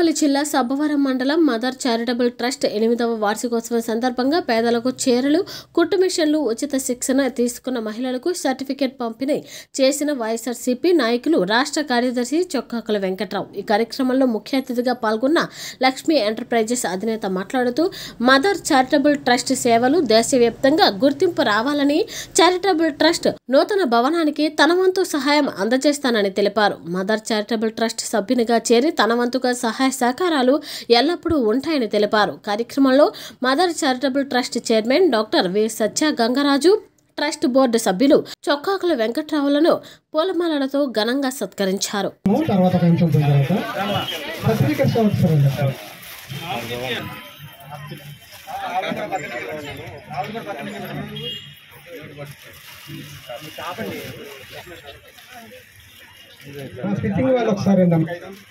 అనకాపల్లి జిల్లా సబ్బవరం మండలం mother charitable trust ఎనిమిదవ వార్షికోత్సవం సందర్భంగా పేదలకు చీరలు కుట్టు మిషన్లు ఉచిత శిక్షణ తీసుకున్న మహిళలకు సర్టిఫికేట్ పంపిణీ చేసిన వైఎస్ఆర్సీపీ నాయకులు రాష్ట్ర కార్యదర్శి చొక్కాకుల వెంకట్రావు ఈ కార్యక్రమంలో ముఖ్య అతిథిగా పాల్గొన్న లక్ష్మీ ఎంటర్ప్రైజెస్ అధినేత మాట్లాడుతూ మదర్ చారిటబుల్ ట్రస్ట్ సేవలు దేశవ్యాప్తంగా గుర్తింపు రావాలని చారిటబుల్ ట్రస్ట్ నూతన భవనానికి తన వంతు సహాయం అందజేస్తానని తెలిపారు మదర్ చారిటబుల్ ట్రస్ట్ సభ్యునిగా చేరి తన వంతుగా సహాయ సహకారాలు ఎల్లప్పుడూ ఉంటాయని తెలిపారు కార్యక్రమంలో mother charitable trust chairman doctor V Satya Gangaraju trust board సభ్యులు చొక్కాకుల వెంకట్రావులను పూలమాలలతో ఘనంగా సత్కరించారు తర్వాత కొంచెం తర్వాత సర్టిఫికెట్స్ వస్తారండి స్టిచ్చింగ్ వాళ్ళు ఒకసారి అండి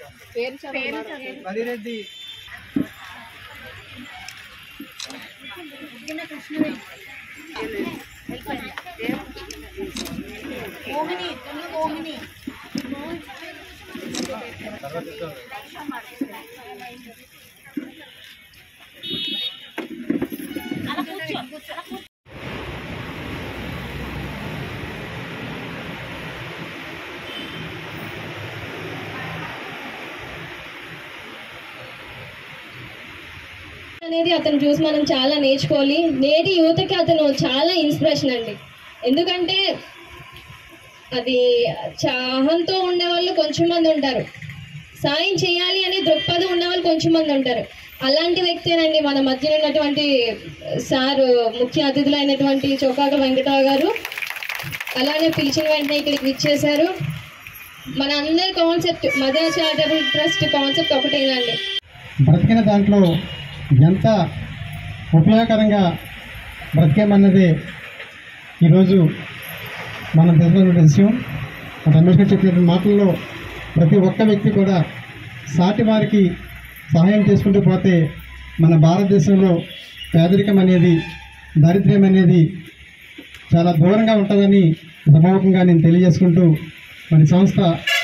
అనేది అతను చూసి మనం చాలా నేర్చుకోవాలి నేటి యువతకి అతను చాలా ఇన్స్పిరేషన్ అండి ఎందుకంటే అది చాహంతో ఉండేవాళ్ళు కొంచెం మంది ఉంటారు సాయం చేయాలి అనే దృక్పథం ఉన్నవాళ్ళు కొంచెం మంది ఉంటారు అలాంటి వ్యక్తేనండి మన మధ్యన ఉన్నటువంటి సార్ ముఖ్య అతిథులైనటువంటి చొక్కాక వెంకటరావు గారు అలానే పిలిచిన వెంటనే ఇక్కడికి విచ్చేశారు మన అందరి concept mother charitable trust concept ఒకటేనండి బ్రతికిన దాంట్లో ఎంత ఉపయోగకరంగా బ్రతికేమన్నది ఈరోజు మనం తెలిసినటువంటి విషయం మన రమేష్ గారు చెప్పినటువంటి మాటల్లో ప్రతి ఒక్క వ్యక్తి కూడా సాటి వారికి సహాయం చేసుకుంటూ పోతే మన భారతదేశంలో పేదరికం అనేది దారిద్ర్యం అనేది చాలా దూరంగా ఉంటుందని సభాముఖంగా నేను తెలియజేసుకుంటూ మరి సంస్థ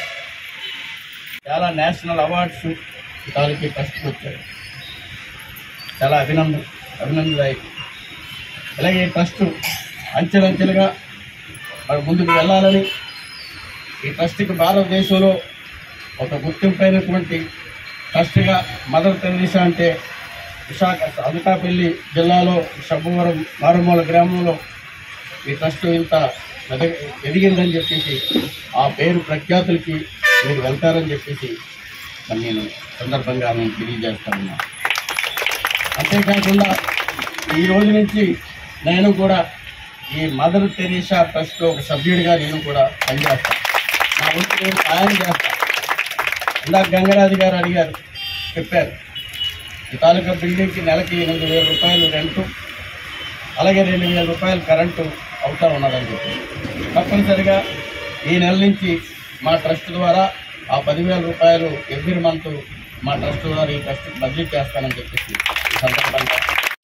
చాలా నేషనల్ అవార్డ్స్ తాలూకి ఫస్ట్ వచ్చాయి చాలా అభినందన అభినందదాయకం అలాగే ఈ ట్రస్ట్ అంచెలంచెలుగా మరి ముందుకు వెళ్ళాలని ఈ ట్రస్ట్కి భారతదేశంలో ఒక గుర్తింపైనటువంటి ట్రస్ట్గా మదర్ తెరీసా అంటే విశాఖ అనకాపల్లి జిల్లాలో సబ్బవరం మారుమూల గ్రామంలో ఈ ట్రస్ట్ ఇంత ఎదగ ఎదిగిందని చెప్పేసి ఆ పేరు ప్రఖ్యాతులకి మీరు వెళ్తారని చెప్పేసి మరి నేను సందర్భంగా నేను తెలియజేస్తా ఉన్నా అంతేకాకుండా ఈ రోజు నుంచి నేను కూడా ఈ మదర్ తెరీసా ట్రస్ట్లో ఒక సభ్యుడిగా నేను కూడా పనిచేస్తాను నా వంతు నేను సహాయం చేస్తాను ఇందాక గంగరాజు గారు అడిగారు చెప్పారు ఈ తాలూకా బిల్డింగ్కి నెలకి ఎనిమిది వేల రూపాయలు రెంటు అలాగే రెండు వేల రూపాయలు కరెంటు అవుతా ఉన్నదని చెప్పి తప్పనిసరిగా ఈ నెల నుంచి మా ట్రస్ట్ ద్వారా ఆ పదివేల రూపాయలు ఎవ్రీ మంత్ మా ట్రస్ట్ ద్వారా ఈ ట్రస్ట్కి బదిలీ చేస్తానని చెప్పేసి ఈ సందర్భంగా